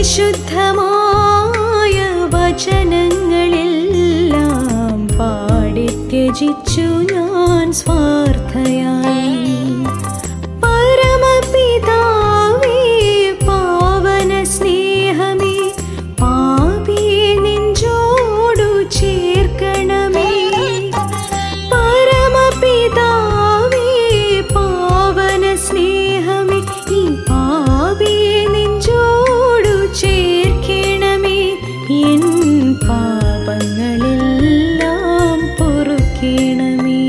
പരിശുദ്ധമായ വചനങ്ങളെല്ലാം പാടി ത്യജിച്ചു ഞാൻ സ്വാർത്ഥയായി പരമപിതാവേ പാവന സ്നേഹമേ പാപിയെ നെഞ്ചോടു ചേർക്കണമേ പരമപിതാവേ പാവന സ്നേഹമേ ഈ പാപിയെ നെഞ്ചോടു ചേർക്കണമേ എൻ പാപങ്ങളെല്ലാം പൊറുക്കണമേ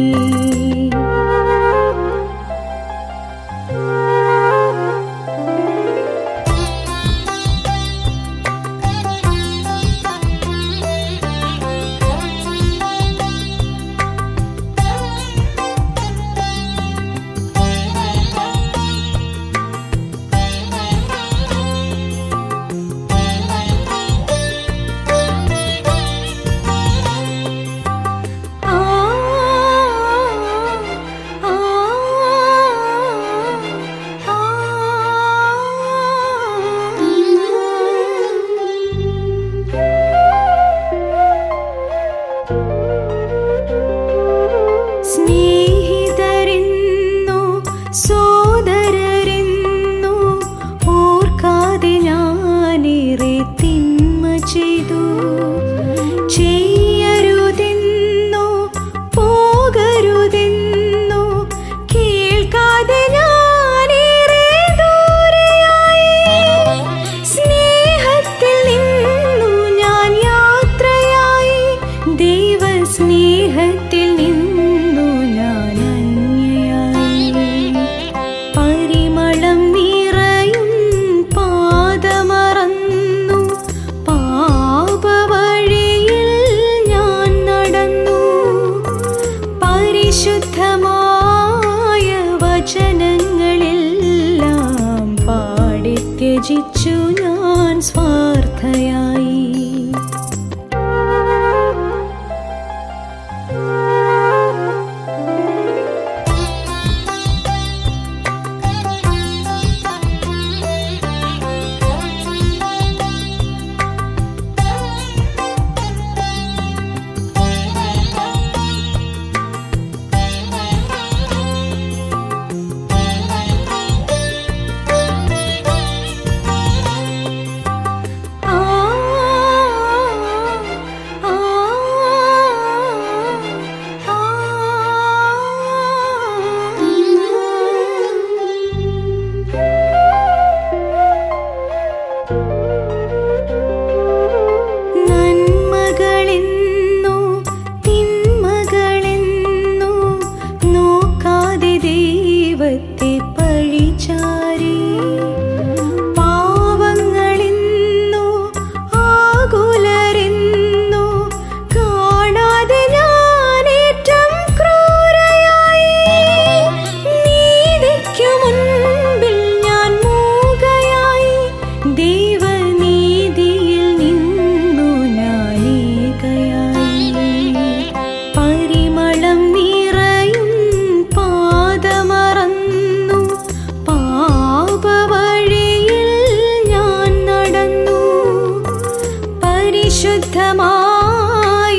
ആ ആ സ്നേഹിതരെന്നോ സോദരരെന്നോ ഓർക്കാതെ ഞാനേറെ തിന്മ ചെയ്തു ചെയ്യരുതെന്നോ പോകരുതെന്നോ കേൾക്കാതെ ഞാനേറെ ദൂരെയായി സ്നേഹത്തിൽ നിന്നു ഞാൻ യാത്രയായി ദൈവ സ്നേഹത്തിൽ നിന്നു ഞാൻ അന്യയായി പരിമളം നിറയും പാദമറന്നു പാപവഴിയിൽ ഞാൻ നടന്നു പരിശുദ്ധമായ വചനങ്ങളെല്ലാം പാടി ത്യജിച്ചു ഞാൻ സ്വാർത്ഥയായി ആ ആ നന്മകളെന്നോ തിന്മകളെന്നോ നോക്കാതെ ദൈവത്തെ പഴിചാരി പാവങ്ങളെന്നോ ആകുലരെന്നോ കാണാതെ ഞാനേറ്റം ക്രൂരയായി നീതിക്കു മുൻപിൽ ഞാൻ മൂകയായി ദൈവനീതിയിൽ നിന്നു ഞാനേകയായി പരിമളം നിറയും പാദമറന്നു പാപവഴിയിൽ ഞാൻ നടന്നു പരിശുദ്ധമായ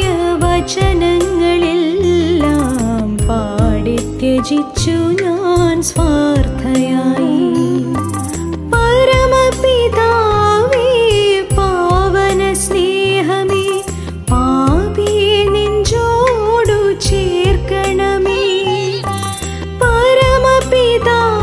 വചനങ്ങളെല്ലാം പാടി ത്യജിച്ചു ഞാൻ സ്വാർത്ഥയായി പരമപിതാവേ പാവന സ്നേഹമേ പാപിയെ നെഞ്ചോടു ചേർക്കണമേ പരമപിതാ